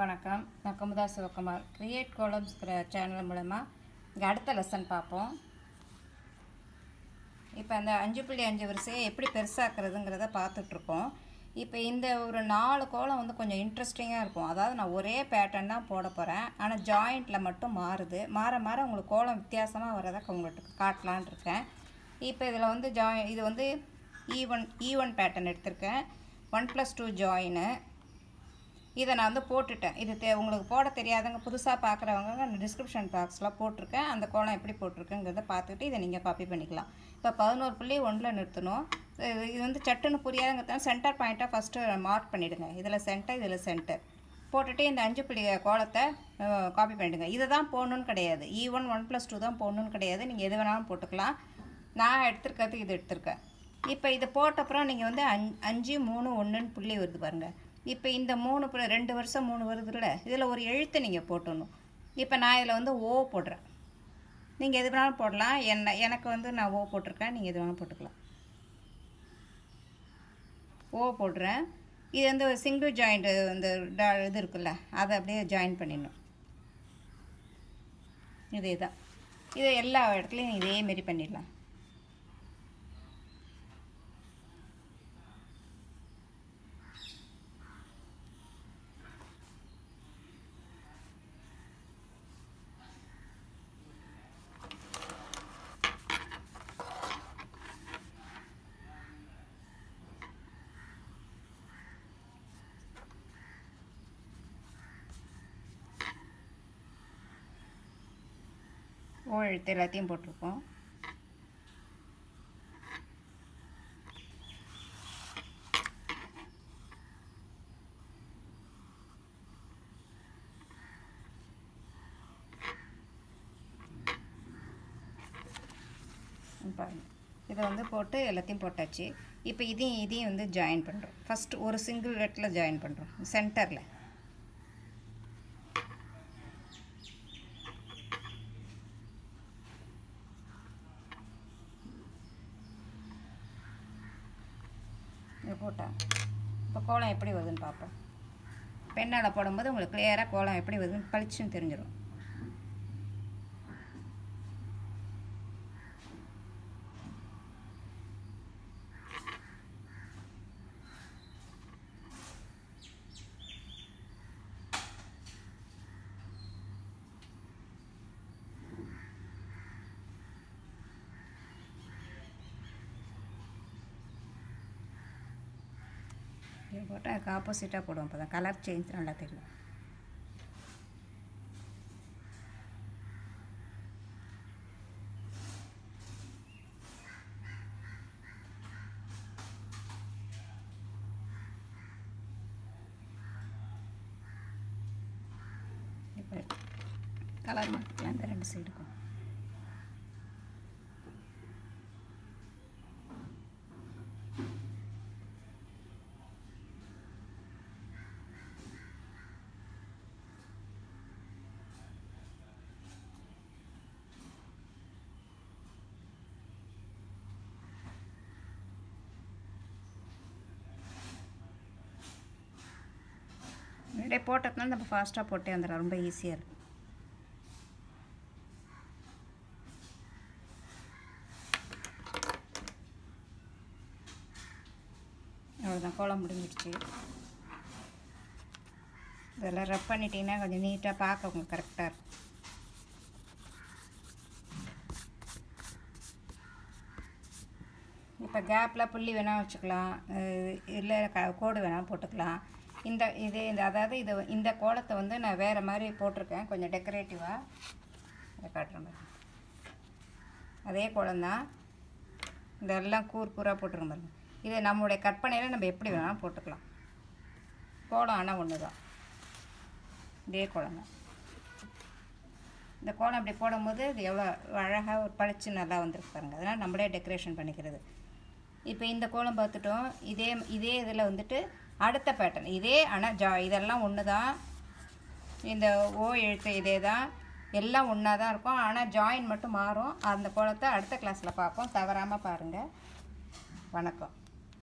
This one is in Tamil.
வணக்கம் நான் குமுதா சிவகுமார் கிரியேட் கோலம்ஸ்கிற சேனல் மூலமாக இங்கே அடுத்த லெசன் பார்ப்போம் இப்போ அந்த அஞ்சு புள்ளி அஞ்சு வரிசையை எப்படி பெருசாக்குறதுங்கிறத பார்த்துட்ருக்கோம் இப்போ இந்த ஒரு நாலு கோலம் வந்து கொஞ்சம் இன்ட்ரெஸ்டிங்காக இருக்கும் அதாவது நான் ஒரே பேட்டர்ன் தான் போட போகிறேன் ஆனால் ஜாயிண்ட்டில் மட்டும் மாறுது மாற மாற உங்களுக்கு கோலம் வித்தியாசமாக வரதை உங்களுக்கு காட்டலான் இருக்கேன் இப்போ இதில் வந்து ஜாய் இது வந்து ஈவன் ஈவன் பேட்டர்ன் எடுத்திருக்கேன் ஒன் ப்ளஸ் டூ ஜாயினு இதை நான் வந்து போட்டுட்டேன் இது தே உங்களுக்கு போட தெரியாதவங்க புதுசாக பார்க்குறவங்க நான் டிஸ்கிரிப்ஷன் பாக்ஸில் போட்டிருக்கேன் அந்த கோலம் எப்படி போட்டிருக்குங்கிறத பார்த்துட்டு இதை நீங்கள் காப்பி பண்ணிக்கலாம் இப்போ பதினோரு புள்ளி ஒன்றில் நிறுத்தணும் இது இது வந்து சட்டுன்னு புரியாதுங்கிறதால சென்டர் பாயிண்ட்டாக ஃபஸ்ட்டு மார்க் பண்ணிவிடுங்க இதில் சென்டர் இதில் சென்டர் போட்டுட்டு இந்த அஞ்சு புள்ளி கோலத்தை காப்பி பண்ணிவிடுங்க இதை தான் போடணுன்னு கிடையாது ஈ ஒன் ஒன் ப்ளஸ் டூ தான் போடணுன்னு கிடையாது நீங்கள் எது வேணாலும் போட்டுக்கலாம் நான் எடுத்திருக்கிறது இது எடுத்திருக்கேன் இப்போ இது போட்டப்புறம் நீங்கள் வந்து அஞ் அஞ்சு மூணு ஒன்றுன்னு புள்ளி வருது பாருங்கள் இப்போ இந்த மூணு புள்ளி ரெண்டு வருஷம் மூணு வருதுல்ல இதில் ஒரு எழுத்தை நீங்கள் போட்டணும் இப்போ நான் இதில் வந்து ஓ போடுறேன் நீங்கள் எது வேணாலும் போடலாம் என்ன எனக்கு வந்து நான் ஓ போட்டிருக்கேன் நீங்கள் எது வேணாலும் போட்டுக்கலாம் ஓ போடுறேன் இது வந்து ஒரு சிங்கிள் ஜாயிண்ட் இந்த டா இது இருக்குல்ல அதை அப்படியே ஜாயின் பண்ணிடணும் இதே தான் இது எல்லா இடத்துலையும் இதே மாரி பண்ணிடலாம் ஓ எழுத்து எல்லாத்தையும் போட்டிருக்கோம் பாருங்க இதை வந்து போட்டு எல்லாத்தையும் போட்டாச்சு இப்போ இதையும் இதையும் வந்து ஜாயின் பண்ணுறோம் ஃபஸ்ட்டு ஒரு சிங்கிள் இடத்துல ஜாயின் பண்ணுறோம் சென்டரில் இது போட்டேன் இப்போ கோலம் எப்படி வருதுன்னு பார்ப்போம் பெண்ணால் போடும்போது உங்களுக்கு கிளியராக கோலம் எப்படி வருதுன்னு பளிச்சுன்னு தெரிஞ்சிடும் இது போட்டால் அதுக்கு ஆப்போசிட்டாக போடுவோம் அப்போ தான் கலர் சேஞ்ச் நல்லா தெரியும் இப்போ கலர் மாற்றிக்கலாம் இந்த ரெண்டு சைடுக்கும் முன்னாடியே போட்டதுனால நம்ம ஃபாஸ்ட்டாக போட்டே வந்துடலாம் ரொம்ப ஈஸியாக இருக்கும் அவ்வளோதான் கோலம் முடிஞ்சிடுச்சு இதெல்லாம் ரப் பண்ணிட்டீங்கன்னா கொஞ்சம் நீட்டாக பார்க்க உங்களுக்கு கரெக்டாக இருக்கும் இப்போ கேப்பில் புள்ளி வேணால் வச்சுக்கலாம் இல்லை க கோடு வேணால் போட்டுக்கலாம் இந்த இது இந்த அதாவது இது இந்த கோலத்தை வந்து நான் வேறு மாதிரி போட்டிருக்கேன் கொஞ்சம் டெக்கரேட்டிவாக அதை காட்டுறேன் பாருங்க அதே கோலம்தான் இதெல்லாம் கூர் கூறாக போட்டிருக்கோம் பாருங்க இது நம்மளுடைய கற்பனையில் நம்ம எப்படி வேணாலும் போட்டுக்கலாம் கோலம் ஆனால் ஒன்று தான் இதே கோலம் தான் இந்த கோலம் அப்படி போடும்போது இது எவ்வளோ அழகாக ஒரு பளிச்சு நல்லா வந்திருக்கு பாருங்க அதனால் நம்மளே டெக்கரேஷன் பண்ணிக்கிறது இப்போ இந்த கோலம் பார்த்துட்டோம் இதே இதே இதில் வந்துட்டு அடுத்த பேட்டர்ன் இதே ஆனால் ஜா இதெல்லாம் ஒன்று தான் இந்த ஓ எழுத்து இதே தான் எல்லாம் ஒன்றா தான் இருக்கும் ஆனால் ஜாயின் மட்டும் மாறும் அந்த கோலத்தை அடுத்த கிளாஸில் பார்ப்போம் தவறாமல் பாருங்கள் வணக்கம்